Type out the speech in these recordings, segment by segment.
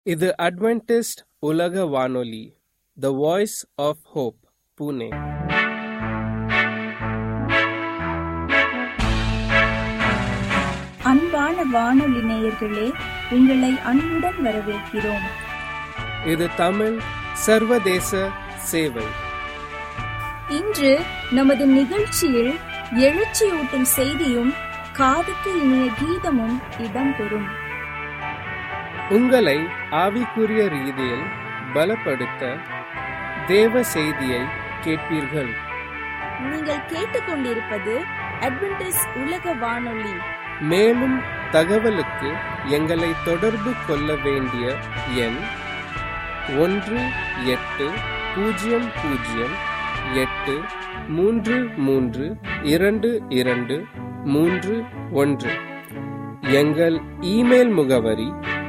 இது அட்வென்டிஸ்ட் உலக வானொலி the voice of hope Pune அன்பான வானொலி நேயர்களே உங்களை அன்புடன் வரவேற்கிறோம் இது தமிழ் சர்வதேச சேவை இன்று நமது நிகழ்ச்சியில் எழுச்சியூட்டும் செய்தியும் காதுக்கு இனிய கீதமும் இடம்பெறும் உங்களை ஆவிக்குரிய ரீதியில் பலப்படுத்த தேவ செய்தியை கேட்பீர்கள் நீங்கள் கேட்டுக்கொண்டிருப்பது அட்வென்டிஸ் உலக வானொலி மேலும் தகவலுக்கு எங்களை தொடர்பு கொள்ள வேண்டிய எண் ஒன்று எட்டு பூஜ்ஜியம் பூஜ்ஜியம் எட்டு மூன்று மூன்று இரண்டு இரண்டு மூன்று ஒன்று எங்கள் இமெயில் முகவரி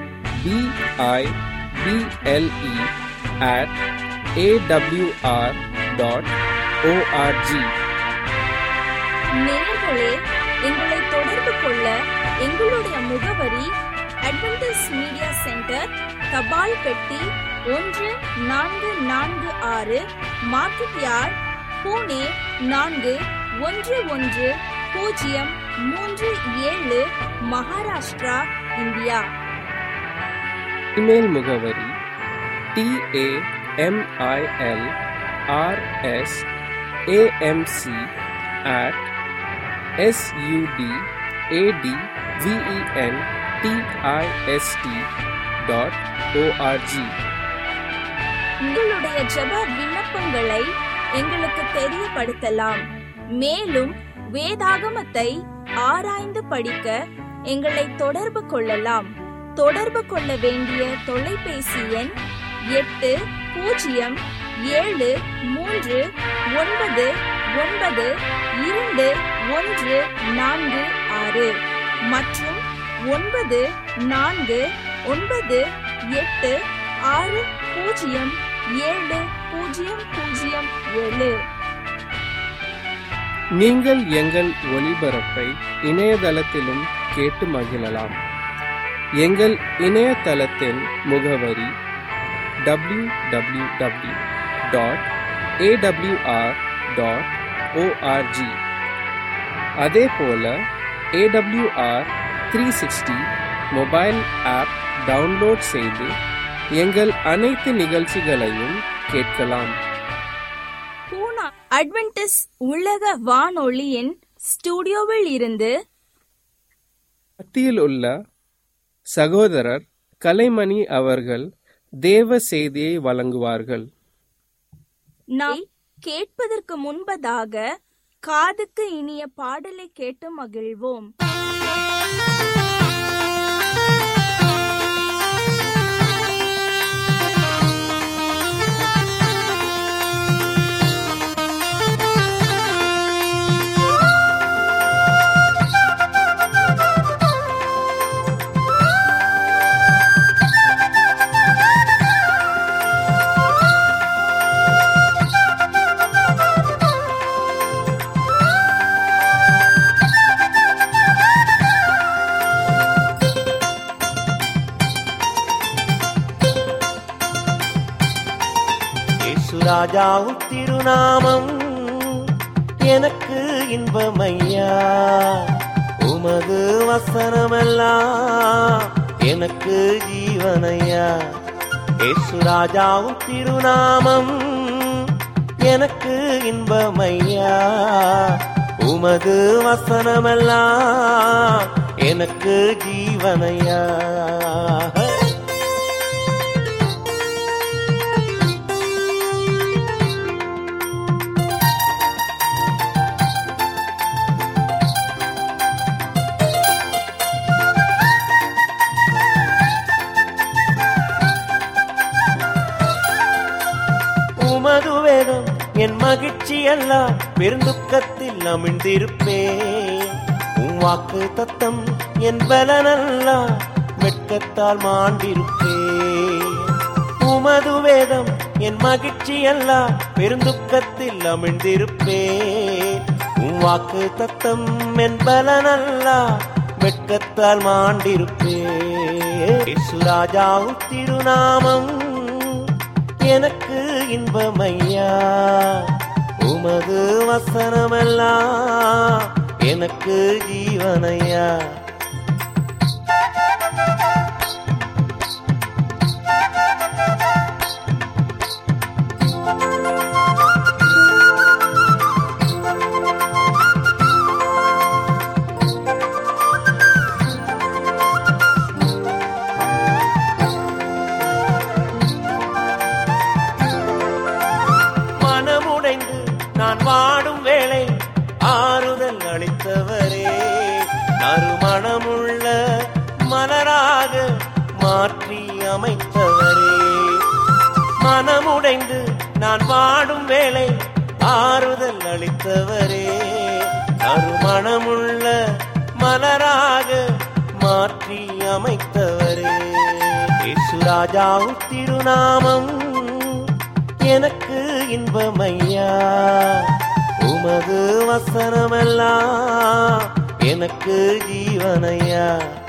PIBLE at AWR dot ORG நேயர்களே எங்களை தொடர்பு கொள்ள எங்களுடைய முகவரி அட்வென்டிஸ் மீடியா சென்டர் தபால் பெட்டி ஒன்று நான்கு நான்கு ஆறு மார்க்கெட் யார்ட் பூனே நான்கு ஒன்று ஒன்று பூஜ்ஜியம் மூன்று ஏழு மகாராஷ்டிரா இந்தியா இமெயில் முகவரி TAMIL RS AMC at SUD AD VEN DIST dot ORG உங்களுடைய ஜெப விண்ணப்பங்களை எங்களுக்கு தெரியப்படுத்தலாம் மேலும் வேதாகமத்தை ஆராய்ந்து படிக்க எங்களை தொடர்பு கொள்ளலாம் தொடர்பு கொள்ள வேண்டிய தொலைபேசி எண் எட்டு பூஜ்ஜியம் ஏழு மூன்று ஒன்பது ஒன்பது இரண்டு ஒன்று நான்கு ஆறு மற்றும் ஒன்பது நான்கு ஒன்பது எட்டு ஆறு பூஜ்ஜியம் ஏழு பூஜ்ஜியம் பூஜ்ஜியம் ஏழு நீங்கள் எங்கள் ஒளிபரப்பை இணையதளத்திலும் கேட்டு மகிழலாம் எங்கள் இணையதளத்தின் முகவரி W W W dot AWR dot ORG அதே போல AWR three sixty mobile app download செய்து எங்கள் அனைத்து நிகழ்ச்சிகளையும் கேட்கலாம் பூனா அட்வென்டிஸ் உலக வானொலியின் ஸ்டுடியோவில் இருந்து மத்தியில் உள்ள சகோதரர் கலைமணி அவர்கள் தேவ செய்தியை வழங்குவார்கள் நாம் கேட்பதற்கு முன்பதாக காதுக்கு இனிய பாடலை கேட்டு மகிழ்வோம் ராஜாவும் திருநாமம் எனக்கு இன்பமையா உமது வசனமெல்லாம் எனக்கு ஜீவனையா ஏசு ராஜாவும் திருநாமம் எனக்கு இன்பமையா உமது வசனமெல்லாம் எனக்கு ஜீவனையா உமது வேதம் என் மகிழ்ச்சி எல்லாம் பெருந்துக்கத்தில் அமிழ்ந்திருப்பேன் உன் வாக்கு தத்தம் என் பலனெல்லாம் வெட்கத்தால் மாண்டிருப்பேன் உமது வேதம் என் மகிழ்ச்சி எல்லாம் பெருந்துக்கத்தில் அமிழ்ந்திருப்பேன் உன் வாக்கு தத்தம் என் பலனெல்லாம் வெட்கத்தால் மாண்டிருப்பேன் இசுராஜாவும் திருநாமம் எனக்கு இன்பமையா உமது வசனமெல்லாம் எனக்கு ஜீவனையா மனமுடைந்து நான் வாடும் வேளை ஆறுதல் அளித்தவரே நறுமணமுள்ள மலராக மாற்றி அமைத்தவரே மனமுடைந்து நான் வாடும் வேளை ஆறுதல் அளித்தவரே நறுமணமுள்ள மலராக மாற்றி அமைத்தவரே இசுராஜாவும் திருநாமம் எனக்கு இன்பமையா உமது வசனமெல்லாம் எனக்கு ஜீவனையா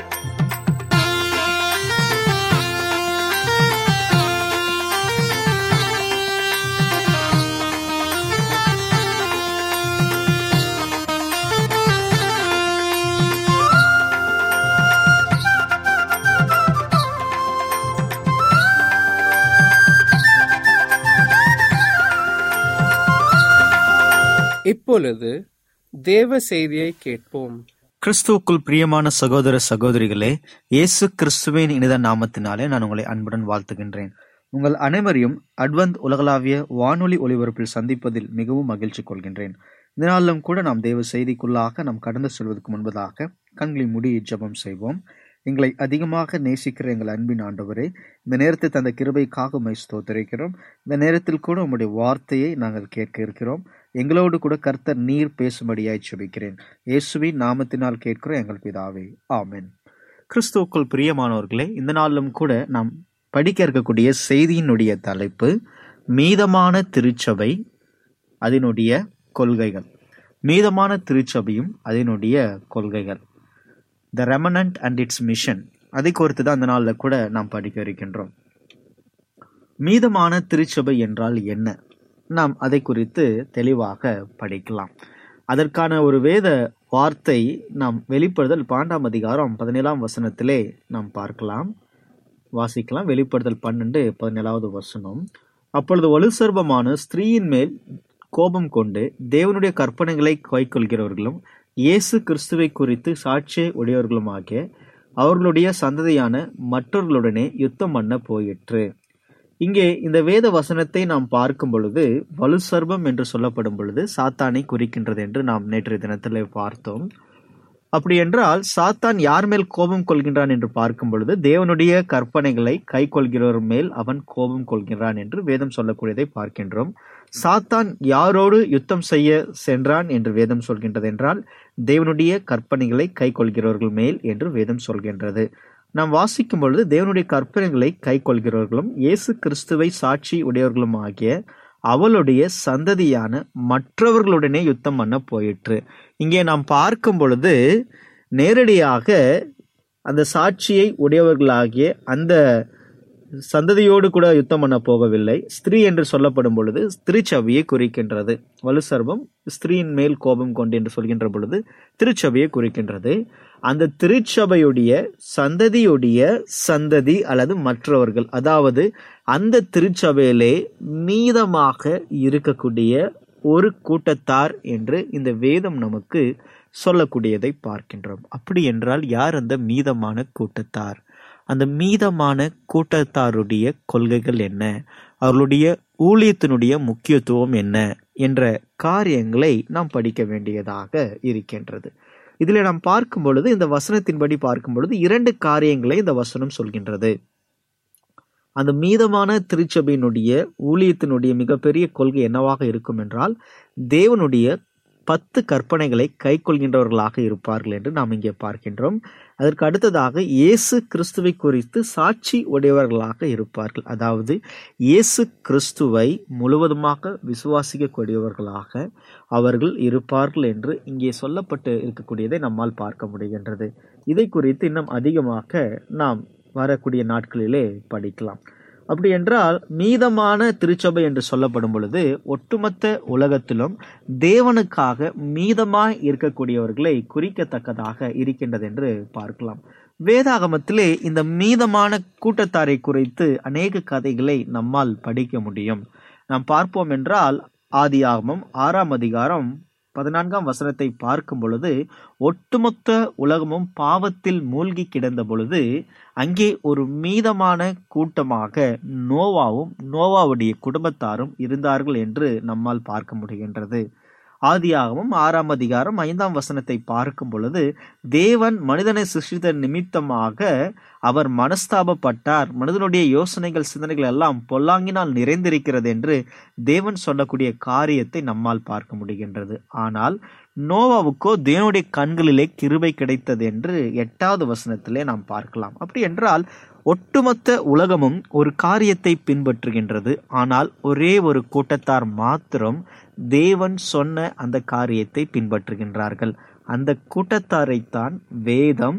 இப்பொழுது தேவ செய்தியை கேட்போம் கிறிஸ்துவுக்குள் பிரியமான சகோதர சகோதரிகளே இயேசு கிறிஸ்துவின் இனித நாமத்தினாலே நான் உங்களை அன்புடன் வாழ்த்துகின்றேன் உங்கள் அனைவரையும் அட்வந்த் உலகளாவிய வானொலி ஒலிபரப்பில் சந்திப்பதில் மிகவும் மகிழ்ச்சி கொள்கின்றேன் இந்த நாளிலும் கூட நாம் தேவ செய்திக்குள்ளாக நாம் கடந்து செல்வதற்கு முன்பதாக கண்களை மூடி ஜெபம் செய்வோம் எங்களை அதிகமாக நேசிக்கிற எங்கள் அன்பின் ஆண்டவரே இந்த நேரத்தை தந்த கிருபைக்காக உம்மை ஸ்தோத்திரிக்கிறோம் இந்த நேரத்தில் கூட உம்முடைய வார்த்தையை நாங்கள் கேட்க இருக்கிறோம் எங்களோடு கூட கர்த்தர் நீர் பேசும்படியாய் செபிக்கிறேன் இயேசுவின் நாமத்தினால் கேட்கிறோம் எங்கள் பிதாவே ஆமென் கிறிஸ்துவுக்குள் பிரியமானவர்களே இந்த நாளிலும் கூட நாம் படிக்க இருக்கக்கூடிய செய்தியினுடைய தலைப்பு மீதமான திருச்சபை அதனுடைய கொள்கைகள் மீதமான திருச்சபையும் அதனுடைய கொள்கைகள் the remnant and its mission அதை குறித்து தான் அந்த நாளில் கூட நாம் படிக்க இருக்கின்றோம் மீதமான திருச்சபை என்றால் என்ன நாம் அதை குறித்து தெளிவாக படிக்கலாம் அதற்கான ஒரு வேத வார்த்தை நாம் வெளிப்படுதல் பாண்டாம் அதிகாரம் பதினேழாம் வசனத்திலே நாம் பார்க்கலாம் வாசிக்கலாம் வெளிப்படுதல் பன்னெண்டு பதினேழாவது வசனம் அப்பொழுது வலுசர்பமான ஸ்திரீயின் மேல் கோபம் கொண்டு தேவனுடைய கற்பனைகளை கைக்கொள்கிறவர்களும் இயேசு கிறிஸ்துவை குறித்து சாட்சியை உடையவர்களுமாகிய அவர்களுடைய சந்ததியான மற்றவர்களுடனே யுத்தம் பண்ண போயிற்று இங்கே இந்த வேத வசனத்தை நாம் பார்க்கும் பொழுது வலுசர்பம் என்று சொல்லப்படும் பொழுது சாத்தானை குறிக்கின்றது என்று நாம் நேற்றைய தினத்தில் பார்த்தோம் அப்படி என்றால் சாத்தான் யார் மேல் கோபம் கொள்கின்றான் என்று பார்க்கும் பொழுது தேவனுடைய கற்பனைகளை கை கொள்கிறவர் மேல் அவன் கோபம் கொள்கின்றான் என்று வேதம் சொல்லக்கூடியதை பார்க்கின்றோம் சாத்தான் யாரோடு யுத்தம் செய்ய சென்றான் என்று வேதம் சொல்கின்றது என்றால் தேவனுடைய கற்பனைகளை கை கொள்கிறவர்கள் மேல் என்று வேதம் சொல்கின்றது நாம் வாசிக்கும் பொழுது தேவனுடைய கற்பனைகளை கை கொள்கிறவர்களும் இயேசு கிறிஸ்துவை சாட்சி உடையவர்களும் ஆகிய அவளுடைய சந்ததியான மற்றவர்களுடனே யுத்தம் பண்ண போயிற்று இங்கே நாம் பார்க்கும் பொழுது நேரடியாக அந்த சாட்சியை உடையவர்களாகிய அந்த சந்ததியோடு கூட யுத்தம் பண்ண போகவில்லை ஸ்திரீ என்று சொல்லப்படும் பொழுது திருச்சபையை குறிக்கின்றது வலுசர்வம் ஸ்திரீயின் மேல் கோபம் கொண்டு என்று சொல்கின்ற பொழுது திருச்சபையை குறிக்கின்றது அந்த திருச்சபையுடைய சந்ததியுடைய சந்ததி அல்லது மற்றவர்கள் அதாவது அந்த திருச்சபையிலே மீதமாக இருக்கக்கூடிய ஒரு கூட்டத்தார் என்று இந்த வேதம் நமக்கு சொல்லக்கூடியதை பார்க்கின்றோம் அப்படி என்றால் யார் அந்த மீதமான கூட்டத்தார் அந்த மீதமான கூட்டத்தாருடைய கொள்கைகள் என்ன அவர்களுடைய ஊழியத்தினுடைய முக்கியத்துவம் என்ன என்ற காரியங்களை நாம் படிக்க வேண்டியதாக இருக்கின்றது இதில் நாம் பார்க்கும் பொழுது இந்த வசனத்தின்படி பார்க்கும் பொழுது இரண்டு காரியங்களை இந்த வசனம் சொல்கின்றது அந்த மீதமான திருச்சபையினுடைய ஊழியத்தினுடைய மிகப்பெரிய கொள்கை என்னவாக இருக்கும் என்றால் தேவனுடைய பத்து கற்பனைகளை கை கொள்கின்றவர்களாக இருப்பார்கள் என்று நாம் இங்கே பார்க்கின்றோம் அதற்கு அடுத்ததாக இயேசு கிறிஸ்துவை குறித்து சாட்சி உடையவர்களாக இருப்பார்கள் அதாவது இயேசு கிறிஸ்துவை முழுவதுமாக விசுவாசிக்கக்கூடியவர்களாக அவர்கள் இருப்பார்கள் என்று இங்கே சொல்லப்பட்டு இருக்கக்கூடியதை நம்மால் பார்க்க முடிகின்றது இதை குறித்து இன்னும் அதிகமாக நாம் வரக்கூடிய நாட்களிலே படிக்கலாம் அப்படி என்றால் மீதமான திருச்சபை என்று சொல்லப்படும் பொழுது ஒட்டுமொத்த உலகத்திலும் தேவனுக்காக மீதமாய் இருக்கக்கூடியவர்களை குறிக்கத்தக்கதாக இருக்கின்றது என்று பார்க்கலாம் வேதாகமத்திலே இந்த மீதமான கூட்டத்தாரை குறித்து அநேக கதைகளை நம்மால் படிக்க முடியும் நாம் பார்ப்போம் என்றால் ஆதியாகமம் ஆறாம் அதிகாரம் பதினான்காம் வசனத்தை பார்க்கும் பொழுது ஒட்டுமொத்த உலகமும் பாவத்தில் மூழ்கி கிடந்த பொழுது அங்கே ஒரு மீதமான கூட்டமாக நோவாவும் நோவாவுடைய குடும்பத்தாரும் இருந்தார்கள் என்று நம்மால் பார்க்க முடிகின்றது ஆதியாகமும் ஆறாம் அதிகாரம் ஐந்தாம் வசனத்தை பார்க்கும் பொழுது தேவன் மனிதனை சிருஷ்டித்த நிமித்தமாக அவர் மனஸ்தாபப்பட்டார் மனிதனுடைய யோசனைகள் சிந்தனைகள் எல்லாம் பொல்லாங்கினால் நிறைந்திருக்கிறது என்று தேவன் சொல்லக்கூடிய காரியத்தை நம்மால் பார்க்க முடிகின்றது ஆனால் நோவாவுக்கோ தேவனுடைய கண்களிலே கிருபை கிடைத்தது என்று எட்டாவது வசனத்திலே நாம் பார்க்கலாம் அப்படி என்றால் ஒட்டுமொத்த உலகமும் ஒரு காரியத்தை பின்பற்றுகின்றது ஆனால் ஒரே ஒரு கூட்டத்தார் மாத்திரம் தேவன் சொன்ன அந்த காரியத்தை பின்பற்றுகின்றார்கள் அந்த கூட்டத்தாரைத்தான் வேதம்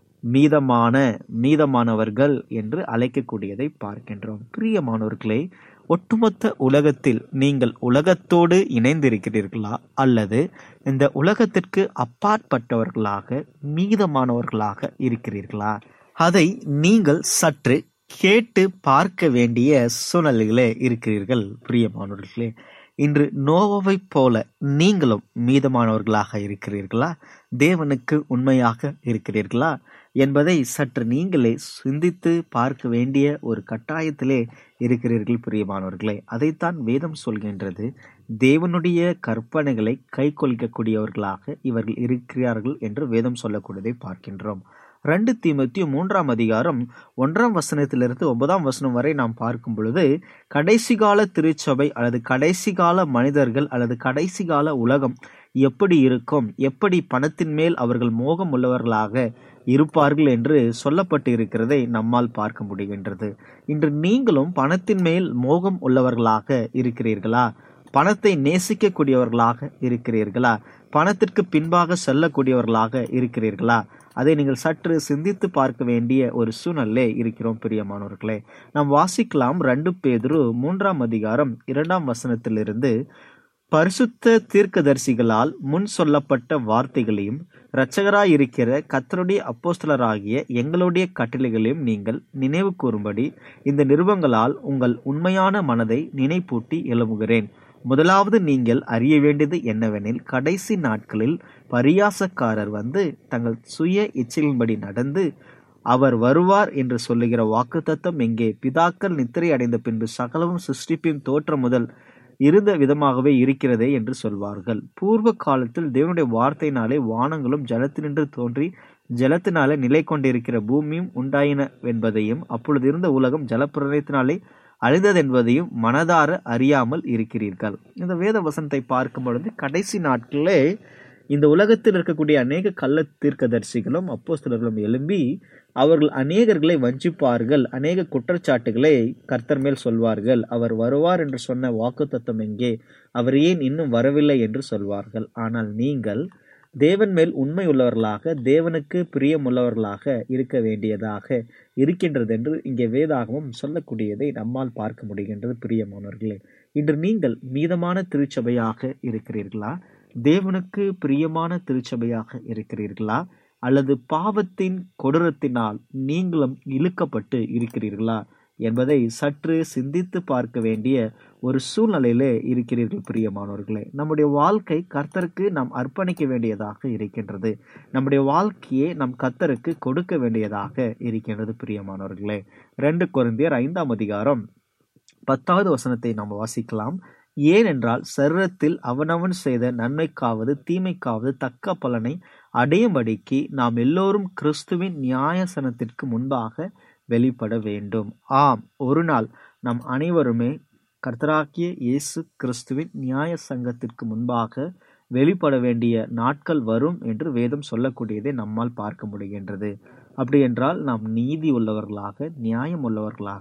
மீதமான மீதமானவர்கள் என்று அழைக்கக்கூடியதை பார்க்கின்றோம் பிரியமானவர்களே ஒட்டுமொத்த உலகத்தில் நீங்கள் உலகத்தோடு இணைந்திருக்கிறீர்களா அல்லது இந்த உலகத்திற்கு அப்பாற்பட்டவர்களாக மீதமானவர்களாக இருக்கிறீர்களா அதை நீங்கள் சற்று கேட்டு பார்க்க வேண்டிய சூழ்நிலைகளே இருக்கிறீர்கள் பிரியமானவர்களே இன்று நோவாவை போல நீங்களும் மீதமானவர்களாக இருக்கிறீர்களா தேவனுக்கு உண்மையாக இருக்கிறீர்களா என்பதை சற்று நீங்களே சிந்தித்து பார்க்க வேண்டிய ஒரு கட்டாயத்திலே இருக்கிறீர்கள் பிரியமானவர்களே அதைத்தான் வேதம் சொல்கின்றது தேவனுடைய கற்பனைகளை கை கொள்கக்கூடியவர்களாக இவர்கள் இருக்கிறார்கள் என்று வேதம் சொல்லக்கூடியதை பார்க்கின்றோம் ரெண்டு தீமத்திய மூன்றாம் அதிகாரம் ஒன்றாம் வசனத்திலிருந்து ஒன்பதாம் வசனம் வரை நாம் பார்க்கும் பொழுது கடைசி கால திருச்சபை அல்லது கடைசி கால மனிதர்கள் அல்லது கடைசி கால உலகம் எப்படி இருக்கும் எப்படி பணத்தின் மேல் அவர்கள் மோகம் உள்ளவர்களாக இருப்பார்கள் என்று சொல்லப்பட்டு இருக்கிறதை நம்மால் பார்க்க முடிகின்றது இன்று நீங்களும் பணத்தின் மேல் மோகம் உள்ளவர்களாக இருக்கிறீர்களா பணத்தை நேசிக்கக்கூடியவர்களாக இருக்கிறீர்களா பணத்திற்கு பின்பாக செல்லக்கூடியவர்களாக இருக்கிறீர்களா அதை நீங்கள் சற்று சிந்தித்து பார்க்க வேண்டிய ஒரு சூழ்நிலை இருக்கிறோம் பிரியமானவர்களே நாம் வாசிக்கலாம் ரெண்டு பேதுரு மூன்றாம் அதிகாரம் இரண்டாம் வசனத்திலிருந்து பரிசுத்த தீர்க்கதரிசிகளால் முன் சொல்லப்பட்ட வார்த்தைகளையும் இரட்சகராயிருக்கிற கத்தருடைய அப்போஸ்தலராகிய எங்களுடைய கட்டளைகளையும் நீங்கள் நினைவு கூறும்படி இந்த நிருபங்களால் உங்கள் உண்மையான மனதை நினைப்பூட்டி எழுமுகிறேன் முதலாவது நீங்கள் அறிய வேண்டியது என்னவெனில் கடைசி நாட்களில் பரியாசக்காரர் வந்து தங்கள் சுய இச்சையின்படி நடந்து அவர் வருவார் என்று சொல்லுகிற வாக்குத்தத்தம் எங்கே பிதாக்கள் நித்திரை அடைந்த பின்பு சகலமும் சிருஷ்டிப்பின் தோற்றம் முதல் இருந்த விதமாகவே இருக்கிறதே என்று சொல்வார்கள் பூர்வ காலத்தில் தேவனுடைய வார்த்தையினாலே வானங்களும் ஜலத்தினின்று தோன்றி ஜலத்தினாலே நிலை கொண்டிருக்கிற பூமியும் உண்டாயின என்பதையும் அப்பொழுது இருந்த உலகம் ஜலப்பிரளயத்தினாலே அழிந்தது என்பதையும் மனதார அறியாமல் இருக்கிறீர்கள் இந்த வேத வசனத்தை பார்க்கும் பொழுது கடைசி நாட்களே இந்த உலகத்தில் இருக்கக்கூடிய அநேக கள்ள தீர்க்கதரிசிகளும் அப்போஸ்தலர்களும் எழும்பி அவர்கள் அநேகர்களை வஞ்சிப்பார்கள் அநேக குற்றச்சாட்டுகளை கர்த்தர் மேல் சொல்வார்கள் அவர் வருவார் என்று சொன்ன வாக்குத்தத்தம் எங்கே அவர் ஏன் இன்னும் வரவில்லை என்று சொல்வார்கள் ஆனால் நீங்கள் தேவன் மேல் உண்மை உள்ளவர்களாக தேவனுக்கு பிரியமுள்ளவர்களாக இருக்க வேண்டியதாக இருக்கின்றது என்று இங்கே வேதாகமும் சொல்லக்கூடியதை நம்மால் பார்க்க முடிகின்றது பிரியமானவர்களே இன்று நீங்கள் மீதமான திருச்சபையாக இருக்கிறீர்களா தேவனுக்கு பிரியமான திருச்சபையாக இருக்கிறீர்களா அல்லது பாவத்தின் கொடூரத்தினால் நீங்களும் இழுக்கப்பட்டு இருக்கிறீர்களா என்பதை சற்று சிந்தித்து பார்க்க வேண்டிய ஒரு சூழ்நிலையிலே இருக்கிறீர்கள் பிரியமானவர்களே நம்முடைய வாழ்க்கை கர்த்தருக்கு நாம் அர்ப்பணிக்க வேண்டியதாக இருக்கின்றது நம்முடைய வாழ்க்கையை நம் கர்த்தருக்கு கொடுக்க வேண்டியதாக இருக்கின்றது பிரியமானவர்களே ரெண்டு குழந்தையர் ஐந்தாம் அதிகாரம் பத்தாவது வசனத்தை நாம் வாசிக்கலாம் ஏனென்றால் சரீரத்தில் அவனவன் செய்த நன்மைக்காவது தீமைக்காவது தக்க பலனை அடையும்படிக்கு நாம் எல்லோரும் கிறிஸ்துவின் நியாயசனத்திற்கு முன்பாக வெளிப்பட வேண்டும் ஆம் ஒரு நாள் நாம் அனைவருமே கர்த்தராக்கிய இயேசு கிறிஸ்துவின் நியாய சங்கத்திற்கு முன்பாக வெளிப்பட வேண்டிய நாட்கள் வரும் என்று வேதம் சொல்லக்கூடியதை நம்மால் பார்க்க முடிகின்றது அப்படி என்றால் நாம் நீதி உள்ளவர்களாக நியாயம் உள்ளவர்களாக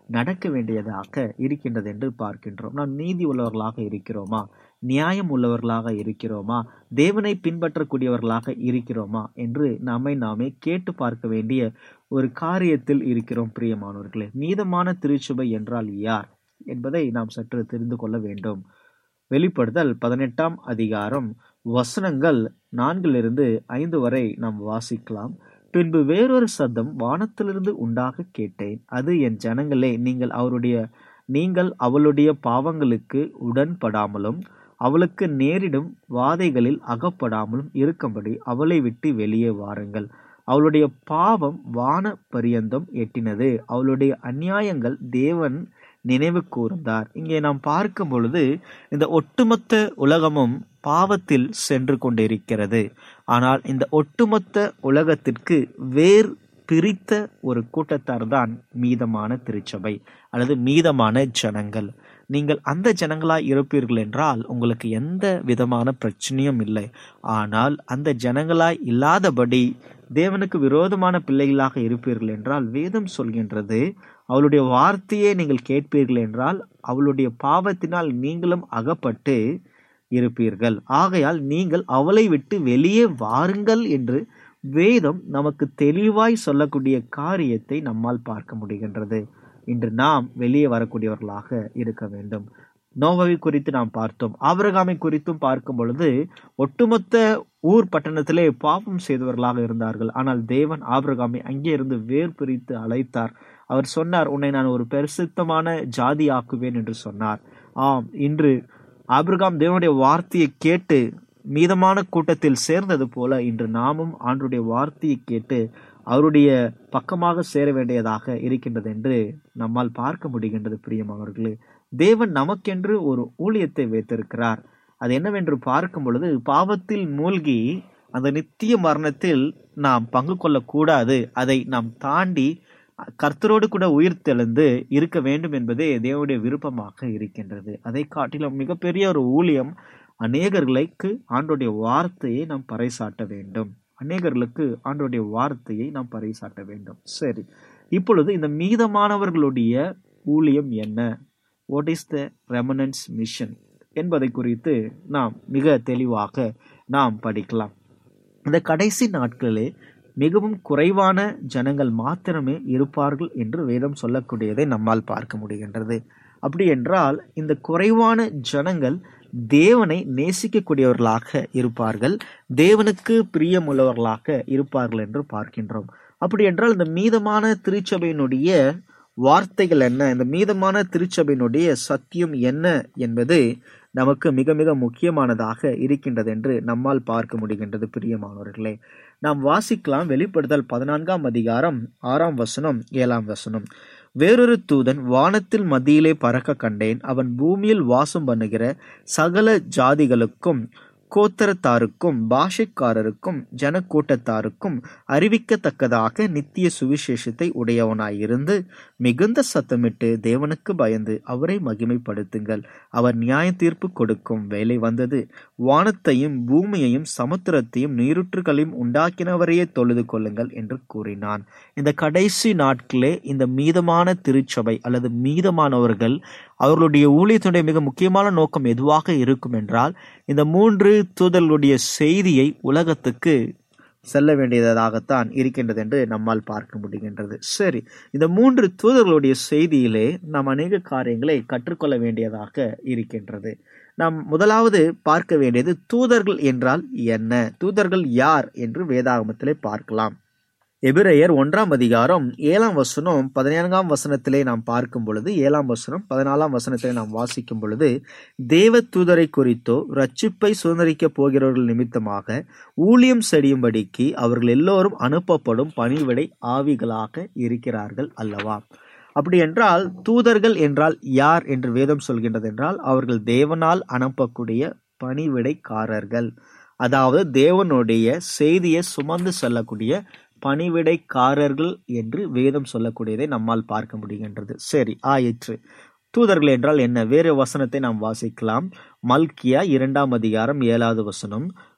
நடக்க வேண்டியதாக இருக்கின்றது என்று பார்க்கின்றோம் நாம் நீதி உள்ளவர்களாக இருக்கிறோமா நியாயம் உள்ளவர்களாக இருக்கிறோமா தேவனை பின்பற்றக்கூடியவர்களாக இருக்கிறோமா என்று நம்மை நாமே கேட்டு பார்க்க வேண்டிய ஒரு காரியத்தில் இருக்கிறோம் பிரியமானவர்களே நீதமான திருச்சபை என்றால் யார் என்பதை நாம் சற்று தெரிந்து கொள்ள வேண்டும் வெளிப்படுதல் பதினெட்டாம் அதிகாரம் வசனங்கள் நான்கிலிருந்து ஐந்து வரை நாம் வாசிக்கலாம் பின்பு வேறொரு சத்தம் வானத்திலிருந்து உண்டாக கேட்டேன் அது என் ஜனங்களே நீங்கள் அவருடைய நீங்கள் அவளுடைய பாவங்களுக்கு உடன்படாமலும் அவளுக்கு நேரிடும் வாதைகளில் அகப்படாமலும் இருக்கும்படி அவளை விட்டு வெளியே வாருங்கள் அவளுடைய பாவம் வான பரியந்தம் எட்டினது அவளுடைய அநியாயங்கள் தேவன் நினைவு கூர்ந்தார் இங்கே நாம் பார்க்கும் பொழுது இந்த ஒட்டுமொத்த உலகமும் பாவத்தில் சென்று கொண்டிருக்கிறது ஆனால் இந்த ஒட்டுமொத்த உலகத்திற்கு வேர் பிரித்த ஒரு கூட்டத்தார் தான் மீதமான திருச்சபை அல்லது மீதமான ஜனங்கள் நீங்கள் அந்த ஜனங்களாய் இருப்பீர்கள் என்றால் உங்களுக்கு எந்த விதமான பிரச்சனையும் இல்லை ஆனால் அந்த ஜனங்களாய் இல்லாதபடி தேவனுக்கு விரோதமான பிள்ளைகளாக இருப்பீர்கள் என்றால் வேதம் சொல்கின்றது அவளுடைய வார்த்தையை நீங்கள் கேட்பீர்கள் என்றால் அவளுடைய பாவத்தினால் நீங்களும் அகப்பட்டு இருப்பீர்கள் ஆகையால் நீங்கள் அவளை விட்டு வெளியே வாருங்கள் என்று வேதம் நமக்கு தெளிவாய் சொல்லக்கூடிய காரியத்தை நம்மால் பார்க்க முடிகின்றது இன்று நாம் வெளியே வரக்கூடியவர்களாக இருக்க வேண்டும் நோவாவை குறித்து நாம் பார்த்தோம் ஆபிரகாமை குறித்தும் பார்க்கும் பொழுது ஒட்டுமொத்த ஊர் பட்டணத்திலே பாவம் செய்தவர்களாக இருந்தார்கள் ஆனால் தேவன் ஆபிரகாமை அங்கே இருந்து வேர் பிரித்து அழைத்தார் அவர் சொன்னார் உன்னை நான் ஒரு பரிசுத்தமான ஜாதி ஆக்குவேன் என்று சொன்னார் ஆம் இன்று ஆபிரகாம் தேவனுடைய வார்த்தையை கேட்டு மீதமான கூட்டத்தில் சேர்ந்தது போல இன்று நாமும் ஆண்டுடைய வார்த்தையை கேட்டு அவருடைய பக்கமாக சேர வேண்டியதாக இருக்கின்றது என்று நம்மால் பார்க்க முடிகின்றது பிரியமானவர்களே தேவன் நமக்கென்று ஒரு ஊழியத்தை வைத்திருக்கிறார் அது என்னவென்று பார்க்கும் பொழுது பாவத்தில் மூழ்கி அந்த நித்திய மரணத்தில் நாம் பங்கு கொள்ளக்கூடாது அதை நாம் தாண்டி கர்த்தரோடு கூட உயிர் தெழுந்து இருக்க வேண்டும் என்பதே தேவனுடைய விருப்பமாக இருக்கின்றது அதை காட்டிலும் மிகப்பெரிய ஒரு ஊழியம் அநேகர்களுக்கு ஆண்டுடைய வார்த்தையை நாம் பறைசாட்ட வேண்டும் அநேகர்களுக்கு ஆண்டுடைய வார்த்தையை நாம் பறைசாட்ட வேண்டும் சரி இப்பொழுது இந்த மீதமானவர்களுடைய ஊழியம் என்ன what is the remnant's mission என்பதை குறித்து நாம் மிக தெளிவாக நாம் படிக்கலாம் இந்த கடைசி நாட்களிலே மிகவும் குறைவான ஜனங்கள் மாத்திரமே இருப்பார்கள் என்று வேதம் சொல்லக்கூடியதை நம்மால் பார்க்க முடிகின்றது அப்படி என்றால் இந்த குறைவான ஜனங்கள் தேவனை நேசிக்கக்கூடியவர்களாக இருப்பார்கள் தேவனுக்கு பிரியமுள்ளவர்களாக இருப்பார்கள் என்று பார்க்கின்றோம் அப்படி என்றால் இந்த மீதமான திருச்சபையினுடைய வார்த்தைகள் என்ன இந்த மீதமான திருச்சபையினுடைய சத்தியம் என்ன என்பது நமக்கு மிக மிக முக்கியமானதாக இருக்கின்றது என்று நம்மால் பார்க்க முடிகின்றது பிரியமானவர்களே நாம் வாசிக்கலாம் வெளிப்படுத்தல் பதினான்காம் அதிகாரம் ஆறாம் வசனம் ஏழாம் வசனம் வேறொரு தூதன் வானத்தில் மத்தியிலே பறக்க கண்டேன் அவன் பூமியில் வாசம் பண்ணுகிற சகல ஜாதிகளுக்கும் கோத்தரத்தாருக்கும் பாஷைக்காரருக்கும் ஜனக்கூட்டத்தாருக்கும் அறிவிக்கத்தக்கதாக நித்திய சுவிசேஷத்தை உடையவனாயிருந்து மிகுந்த சத்தமிட்டு தேவனுக்கு பயந்து அவரை மகிமைப்படுத்துங்கள் அவர் நியாய தீர்ப்பு கொடுக்கும் வேலை வந்தது வானத்தையும் பூமியையும் சமுத்திரத்தையும் நீருற்றுகளையும் உண்டாக்கினவரையே தொழுது கொள்ளுங்கள் என்று கூறினான் இந்த கடைசி நாட்களே இந்த மீதமான திருச்சபை அல்லது மீதமானவர்கள் அவர்களுடைய ஊழியத்தினுடைய மிக முக்கியமான நோக்கம் எதுவாக இருக்கும் என்றால் இந்த மூன்று தூதர்களுடைய செய்தியை உலகத்துக்கு செல்ல வேண்டியதாகத்தான் இருக்கின்றது என்று நம்மால் பார்க்க முடிகின்றது சரி இந்த மூன்று தூதர்களுடைய செய்தியிலே நாம் அநேக காரியங்களை கற்றுக்கொள்ள வேண்டியதாக இருக்கின்றது நாம் முதலாவது பார்க்க வேண்டியது தூதர்கள் என்றால் என்ன தூதர்கள் யார் என்று வேதாகமத்திலே பார்க்கலாம் எபிரேயர் ஒன்றாம் அதிகாரம் ஏழாம் வசனம் பதினான்காம் வசனத்திலே நாம் பார்க்கும் பொழுது ஏழாம் வசனம் பதினாலாம் வசனத்திலே நாம் வாசிக்கும் பொழுது தேவ தூதரை குறித்தோ ரட்சிப்பை சுதந்திரிக்கப் போகிறவர்கள் நிமித்தமாக ஊழியம் செய்யும்படிக்கு அவர்கள் எல்லோரும் அனுப்பப்படும் பணிவிடை ஆவிகளாக இருக்கிறார்கள் அல்லவா அப்படி என்றால் தூதர்கள் என்றால் யார் என்று வேதம் சொல்கின்றது என்றால் அவர்கள் தேவனால் அனுப்பக்கூடிய பணிவிடைக்காரர்கள் அதாவது தேவனுடைய செய்தியை சுமந்து செல்லக்கூடிய பணிவிடைக்காரர்கள் என்று வேதம் சொல்லக்கூடியதை நம்மால் பார்க்க முடிகின்றது சரி ஆயிற்று தூதர்கள் என்றால் என்ன வேறு வசனத்தை நாம் வாசிக்கலாம் மல்கியா இரண்டாம் அதிகாரம் ஏழாவது வசனம்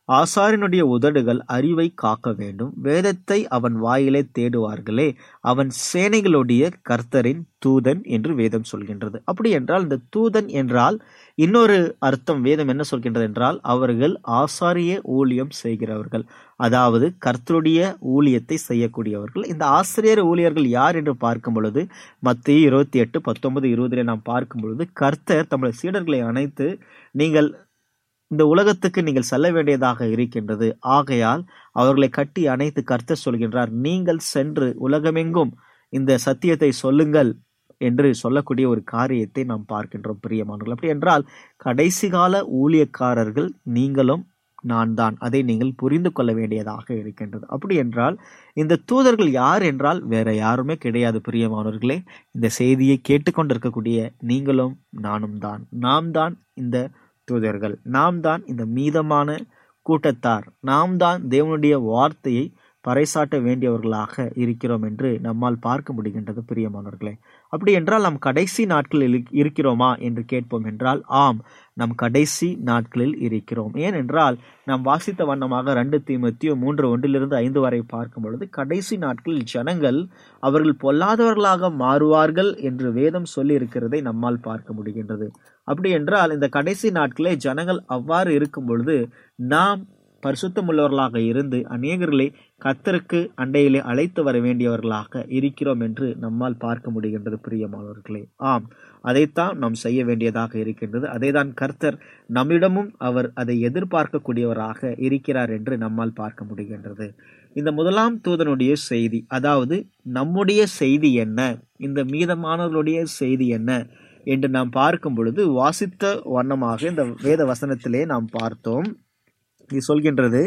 ஆசாரியனுடைய உதடுகள் அறிவை காக்க வேண்டும் வேதத்தை அவன் வாயிலே தேடுவார்களே அவன் சேனைகளுடைய கர்த்தரின் தூதன் என்று வேதம் சொல்கின்றது அப்படி என்றால் இந்த தூதன் என்றால் இன்னொரு அர்த்தம் வேதம் என்ன சொல்கின்றது என்றால் அவர்கள் ஆசாரிய ஊழியம் செய்கிறவர்கள் அதாவது கர்த்தருடைய ஊழியத்தை செய்யக்கூடியவர்கள் இந்த ஆசிரியர் ஊழியர்கள் யார் என்று பார்க்கும் பொழுது மத்திய இருபத்தி எட்டு பத்தொன்பது இருபதுல நாம் பார்க்கும் பொழுது கர்த்தர் தம்முடைய சீடர்களை அணைத்து நீங்கள் இந்த உலகத்துக்கு நீங்கள் செல்ல வேண்டியதாக இருக்கின்றது ஆகையால் அவர்களை கட்டி அணைத்து கர்த்தர் சொல்கின்றார் நீங்கள் சென்று உலகமெங்கும் இந்த சத்தியத்தை சொல்லுங்கள் என்று சொல்லக்கூடிய ஒரு காரியத்தை நாம் பார்க்கின்றோம் பிரியமானவர்கள் அப்படி என்றால் கடைசி கால ஊழியக்காரர்கள் நீங்களும் நான் தான் அதை நீங்கள் புரிந்து கொள்ள வேண்டியதாக இருக்கின்றது அப்படி என்றால் இந்த தூதர்கள் யார் என்றால் வேற யாருமே கிடையாது பிரியமானவர்களே இந்த செய்தியை கேட்டுக்கொண்டிருக்கக்கூடிய நீங்களும் நானும் தான் நாம் தான் இந்த தூதர்கள் நாம் தான் இந்த மீதமான கூட்டத்தார் நாம் தான் தேவனுடைய வார்த்தையை பறைசாட்ட வேண்டியவர்களாக இருக்கிறோம் என்று நம்மால் பார்க்க முடிகின்றது பிரியமானவர்களே அப்படி என்றால் நாம் கடைசி நாட்களில் இருக்கிறோமா என்று கேட்போம் என்றால் ஆம் நம் கடைசி நாட்களில் இருக்கிறோம் ஏனென்றால் நாம் வாசித்த வண்ணமாக ரெண்டு தீமத்தியோ மூன்று ஒன்றிலிருந்து ஐந்து வரை பார்க்கும் பொழுது கடைசி நாட்களில் ஜனங்கள் அவர்கள் பொல்லாதவர்களாக மாறுவார்கள் என்று வேதம் சொல்லி இருக்கிறதை நம்மால் பார்க்க முடிகின்றது அப்படி என்றால் இந்த கடைசி நாட்களே ஜனங்கள் அவ்வாறு இருக்கும் பொழுது நாம் பரிசுத்தமுள்ளவர்களாக இருந்து அநேகர்களை கத்தருக்கு அண்டையிலே அழைத்து வர வேண்டியவர்களாக இருக்கிறோம் என்று நம்மால் பார்க்க முடிகின்றது பிரியமானவர்களே ஆம் அதைத்தான் நாம் செய்ய வேண்டியதாக இருக்கின்றது அதைதான் கர்த்தர் நம்மிடமும் அவர் அதை எதிர்பார்க்கக்கூடியவராக இருக்கிறார் என்று நம்மால் பார்க்க முடிகின்றது இந்த முதலாம் தூதனுடைய செய்தி அதாவது நம்முடைய செய்தி என்ன இந்த மீதமானவர்களுடைய செய்தி என்ன என்று நாம் பார்க்கும் பொழுது வாசித்த வண்ணமாக இந்த வேத வசனத்திலே நாம் பார்த்தோம் இது சொல்கின்றது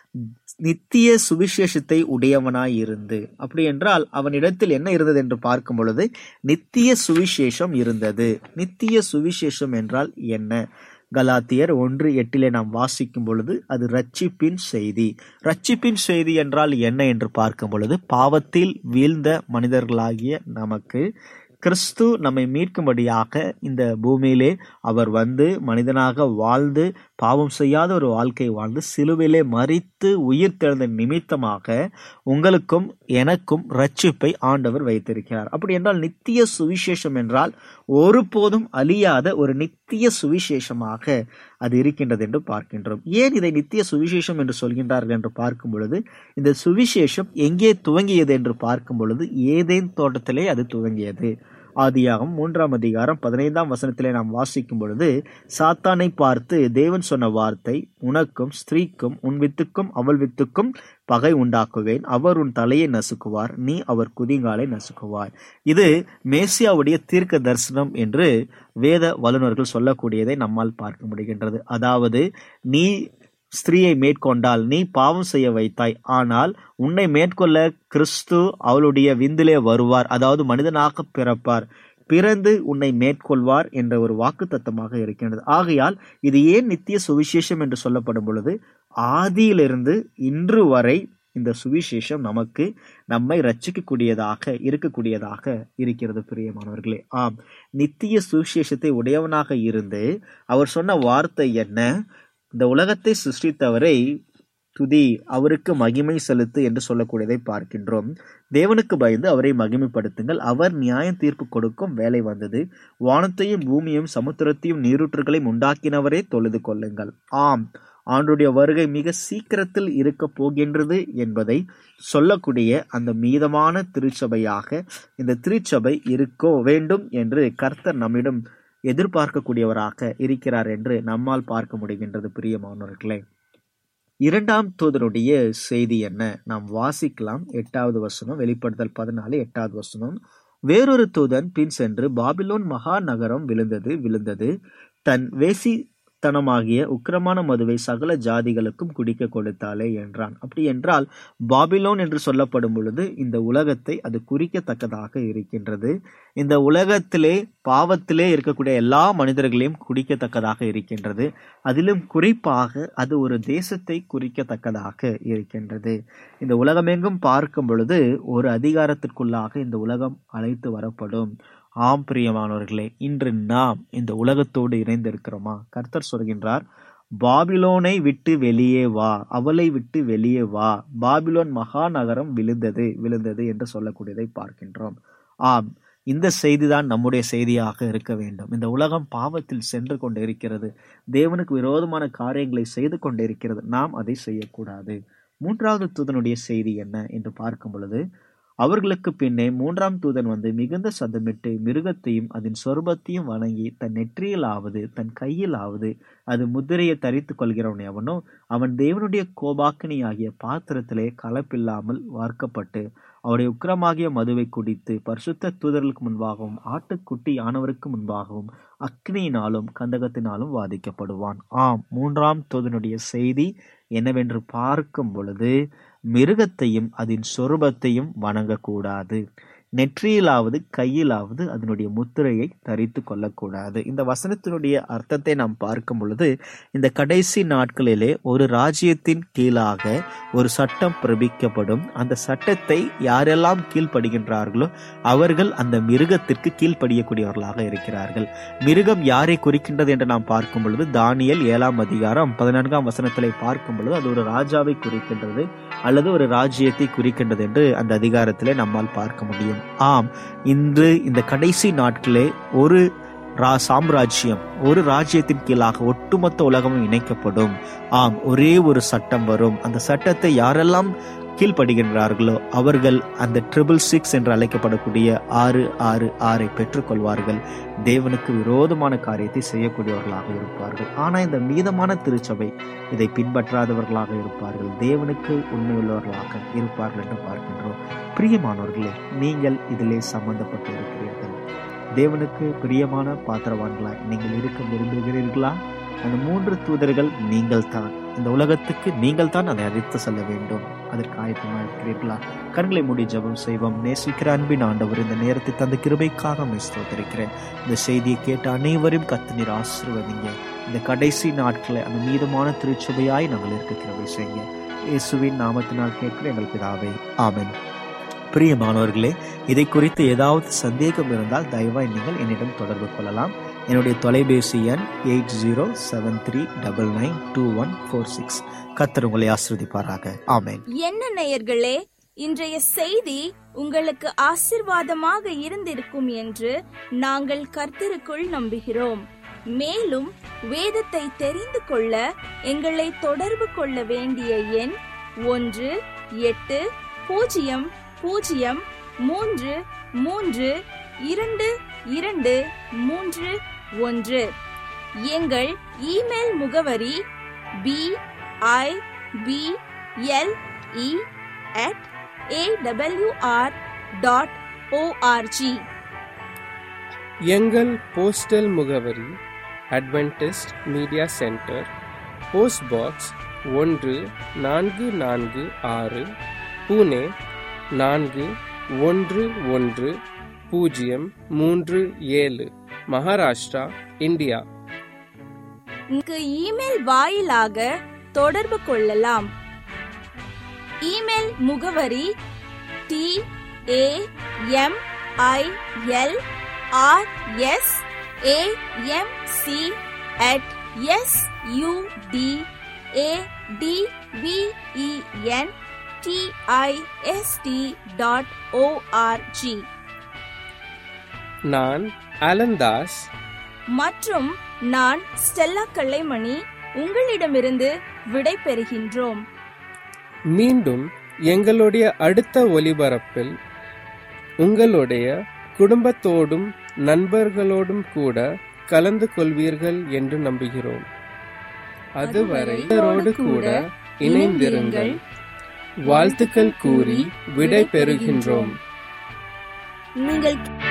நித்திய சுவிசேஷத்தை உடையவனாய் இருந்து அப்படி என்றால் அவனிடத்தில் என்ன இருந்தது என்று பார்க்கும் பொழுது நித்திய சுவிசேஷம் இருந்தது நித்திய சுவிசேஷம் என்றால் என்ன கலாத்தியர் ஒன்று எட்டிலே நாம் வாசிக்கும் பொழுது அது ரட்சிப்பின் செய்தி ரட்சிப்பின் செய்தி என்றால் என்ன என்று பார்க்கும் பொழுது பாவத்தில் வீழ்ந்த மனிதர்களாகிய நமக்கு கிறிஸ்து நம்மை மீட்கும்படியாக இந்த பூமியிலே அவர் வந்து மனிதனாக வாழ்ந்து பாவம் செய்யாத ஒரு வாழ்க்கை வாழ்ந்து சிலுவிலே மறித்து உயிர் தெழுந்த நிமித்தமாக உங்களுக்கும் எனக்கும் ரட்சிப்பை ஆண்டவர் வைத்திருக்கிறார் அப்படி என்றால் நித்திய சுவிசேஷம் என்றால் ஒருபோதும் அழியாத ஒரு நித்திய சுவிசேஷமாக அது இருக்கின்றது என்று பார்க்கின்றோம் ஏன் இதை நித்திய சுவிசேஷம் என்று சொல்கின்றார்கள் என்று பார்க்கும் பொழுது இந்த சுவிசேஷம் எங்கே துவங்கியது என்று பார்க்கும் பொழுது ஏதேன் தோட்டத்திலே அது துவங்கியது ஆதியாகம் மூன்றாம் அதிகாரம் பதினைந்தாம் வசனத்திலே நாம் வாசிக்கும் பொழுது சாத்தானை பார்த்து தேவன் சொன்ன வார்த்தை உனக்கும் ஸ்திரீக்கும் உன் வித்துக்கும் அவள் வித்துக்கும் பகை உண்டாக்குவேன் அவர் உன் தலையை நசுக்குவார் நீ அவர் குதிங்காலை நசுக்குவார் இது மேசியாவுடைய தீர்க்க தரிசனம் என்று வேத வல்லுநர்கள் சொல்லக்கூடியதை நம்மால் பார்க்க முடிகின்றது அதாவது நீ ஸ்திரீயை மேற்கொண்டால் நீ பாவம் செய்ய வைத்தாய் ஆனால் உன்னை மேற்கொள்ள கிறிஸ்து அவளுடைய விந்திலே வருவார் அதாவது மனிதனாக பிறப்பார் பிறந்து உன்னை மேற்கொள்வார் என்ற ஒரு வாக்கு தத்தமாக இருக்கின்றது ஆகையால் இது ஏன் நித்திய சுவிசேஷம் என்று சொல்லப்படும் பொழுது ஆதியிலிருந்து இன்று வரை இந்த சுவிசேஷம் நமக்கு நம்மை ரட்சிக்கக்கூடியதாக இருக்கக்கூடியதாக இருக்கிறது பிரியமானவர்களே ஆம் நித்திய சுவிசேஷத்தை உடையவனாக இருந்து அவர் சொன்ன வார்த்தை என்ன இந்த உலகத்தை சிருஷ்டித்தவரை துதி அவருக்கு மகிமை செலுத்து என்று சொல்லக்கூடியதை பார்க்கின்றோம் தேவனுக்கு பயந்து அவரை மகிமைப்படுத்துங்கள் அவர் நியாய தீர்ப்பு கொடுக்கும் வேலை வந்தது வானத்தையும் பூமியையும் சமுத்திரத்தையும் நீரூற்றுகளையும் உண்டாக்கினவரே தொழுது கொள்ளுங்கள் ஆம் ஆண்டுடைய வருகை மிக சீக்கிரத்தில் இருக்க போகின்றது என்பதை சொல்லக்கூடிய அந்த மீதமான திருச்சபையாக இந்த திருச்சபை இருக்கோ வேண்டும் என்று கர்த்தர் நம்மிடம் எதிர்பார்க்கக்கூடியவராக இருக்கிறார் என்று நம்மால் பார்க்க முடிகின்றது பிரியமானவர்களே இரண்டாம் தூதனுடைய செய்தி என்ன நாம் வாசிக்கலாம் எட்டாவது வசனம் வெளிப்படுத்தல் பதினாலு எட்டாவது வசனம் வேறொரு தூதன் பின் சென்று பாபிலோன் மகா நகரம் விழுந்தது விழுந்தது தன் வேசி தனமாகிய உக்கிரமான மதுவை சகல ஜாதிகளுக்கும் குடிக்க கொடுத்தாலே என்றான் அப்படி என்றால் பாபிலோன் என்று சொல்லப்படும் பொழுது இந்த உலகத்தை அது குறிக்கத்தக்கதாக இருக்கின்றது இந்த உலகத்திலே பாவத்திலே இருக்கக்கூடிய எல்லா மனிதர்களையும் குடிக்கத்தக்கதாக இருக்கின்றது அதிலும் குறிப்பாக அது ஒரு தேசத்தை குறிக்கத்தக்கதாக இருக்கின்றது இந்த உலகமெங்கும் பார்க்கும் பொழுது ஒரு அதிகாரத்திற்குள்ளாக இந்த உலகம் அழைத்து வரப்படும் ஆம் பிரியமானவர்களே இன்று நாம் இந்த உலகத்தோடு இணைந்திருக்கிறோமா கர்த்தர் சொல்கின்றார் பாபிலோனை விட்டு வெளியே வா அவளை விட்டு வெளியே வா பாபிலோன் மகாநகரம் விழுந்தது விழுந்தது என்று சொல்லக்கூடியதை பார்க்கின்றோம் ஆம் இந்த செய்திதான் நம்முடைய செய்தியாக இருக்க வேண்டும் இந்த உலகம் பாவத்தில் சென்று கொண்டு இருக்கிறது தேவனுக்கு விரோதமான காரியங்களை செய்து கொண்டிருக்கிறது நாம் அதை செய்யக்கூடாது மூன்றாவது தூதனுடைய செய்தி என்ன என்று பார்க்கும் பொழுது அவர்களுக்கு பின்னே மூன்றாம் தூதன் வந்து மிகுந்த சதமிட்டு மிருகத்தையும் அதன் சொர்பத்தையும் வணங்கி தன் நெற்றியிலாவது தன் கையிலாவது அது முத்திரையை தரித்து கொள்கிறவன் எவனோ அவன் தேவனுடைய கோபாக்கினி ஆகிய பாத்திரத்திலே கலப்பில்லாமல் வார்க்கப்பட்டு அவருடைய உக்கிரமாகிய மதுவை குடித்து பரிசுத்த தூதர்களுக்கு முன்பாகவும் ஆட்டுக்குட்டி ஆனவருக்கு முன்பாகவும் அக்னியினாலும் கந்தகத்தினாலும் வாதிக்கப்படுவான் ஆம் மூன்றாம் தூதனுடைய செய்தி என்னவென்று பார்க்கும் பொழுது மிருகத்தையும் அதன் சொரூபத்தையும் வணங்கக்கூடாது நெற்றியிலாவது கையிலாவது அதனுடைய முத்திரையை தரித்து கொள்ளக்கூடாது இந்த வசனத்தினுடைய அர்த்தத்தை நாம் பார்க்கும் பொழுது இந்த கடைசி நாட்களிலே ஒரு ராஜ்யத்தின் கீழாக ஒரு சட்டம் பிரபிக்கப்படும் அந்த சட்டத்தை யாரெல்லாம் கீழ்ப்படுகின்றார்களோ அவர்கள் அந்த மிருகத்திற்கு கீழ்ப்படியக்கூடியவர்களாக இருக்கிறார்கள் மிருகம் யாரை குறிக்கின்றது என்று நாம் பார்க்கும் பொழுது தானியல் ஏழாம் அதிகாரம் பதினான்காம் வசனத்திலே பார்க்கும் பொழுது அது ஒரு ராஜாவை குறிக்கின்றது அல்லது ஒரு ராஜ்யத்தை குறிக்கின்றது என்று அந்த அதிகாரத்திலே நம்மால் பார்க்க முடியும் ஆம் இன்று இந்த கடைசி நாட்களே ஒரு ரா சாம்ராஜ்யம் ஒரு ராஜ்யத்தின் கீழாக ஒட்டுமொத்த உலகமும் இணைக்கப்படும் ஆம் ஒரே ஒரு சட்டம் வரும் அந்த சட்டத்தை யாரெல்லாம் கீழ்ப்படுகின்றார்களோ அவர்கள் அந்த ட்ரிபிள் சிக்ஸ் என்று அழைக்கப்படக்கூடிய ஆறு ஆறு ஆறை பெற்றுக்கொள்வார்கள் தேவனுக்கு விரோதமான காரியத்தை செய்யக்கூடியவர்களாக இருப்பார்கள் ஆனால் இந்த மீதமான திருச்சபை இதை பின்பற்றாதவர்களாக இருப்பார்கள் தேவனுக்கு உண்மையுள்ளவர்களாக இருப்பார்கள் என்று பார்க்கின்றோம் பிரியமானவர்களே நீங்கள் இதிலே சம்பந்தப்பட்டு இருக்கிறீர்கள் தேவனுக்கு பிரியமான பாத்திரவான்களாய் நீங்கள் இருக்க விரும்புகிறீர்களா அந்த மூன்று தூதர்கள் நீங்கள் தான் இந்த உலகத்துக்கு நீங்கள் தான் அதை அழைத்து செல்ல வேண்டும் அதற்கு ஆயத்தமாக இருக்கிறீர்களா கண்களை மூடி ஜெபம் செய்வோம் நேசிக்கிற அன்பின் ஆண்டவர் இந்த நேரத்தை தந்த கிருபைக்காக ஸ்தோத்திருக்கிறேன் இந்த செய்தியை கேட்ட அனைவரையும் கத்து நீர் ஆசிர்வதிங்க இந்த கடைசி நாட்களை அந்த மீதமான திருச்சபையாய் நாங்கள் இருக்க கிருபை செய்யுங்க இயேசுவின் நாமத்தினால் கேட்கிற எங்கள் பிதாவே ஆமென் பிரியமானவர்களே இதை குறித்து ஏதாவது சந்தேகம் இருந்தால் தயவாய் நீங்கள் என்னிடம் தொடர்பு கொள்ளலாம் என்னுடைய தொலைபேசி எண் eight zero seven three double nine two one four six கத்தர் உங்களை ஆசிர்வதிப்பாராக ஆமென் என்ன நேயர்களே இன்றைய செய்தி உங்களுக்கு ஆசிர்வாதமாக இருந்திருக்கும் என்று நாங்கள் கர்த்தருக்குள் நம்புகிறோம் மேலும் வேதத்தை தெரிந்து கொள்ள எங்களை தொடர்பு கொள்ள வேண்டிய எண் ஒன்று எட்டு பூஜ்ஜியம் பூஜ்ஜியம் மூன்று மூன்று இரண்டு இரண்டு மூன்று ஒன்று எங்கள் இமெயில் முகவரி P I B L E at AWR dot ORG எங்கள் போஸ்டல் முகவரி Adventist media centre post box ஒன்று நான்கு நான்கு ஆறு புனே நான்கு ஒன்று ஒன்று பூஜ்ஜியம் மூன்று ஏழு மகாராஷ்டிரா இந்தியா இங்கு இமெயில் வாயிலாக தொடர்பு கொள்ளலாம் இமெயில் முகவரி T A M I L R S A M C at S U D A D V E N D I S T dot ORG நான் அலந்தாஸ் மற்றும் நான் ஸ்டெல்லா கல்லைமணி உங்களிடமிருந்து விடை பெறுகின்றோம் மீண்டும் எங்களுடைய அடுத்த ஒலிபரப்பில் உங்களுடைய குடும்பத்தோடும் நண்பர்களோடும் கூட கலந்து கொள்வீர்கள் என்று நம்புகிறோம் அதுவரை இவரோடு கூட இணைந்திருங்கள் வாழ்த்துக்கள் கூறி விடை பெறுகின்றோம் நீங்கள்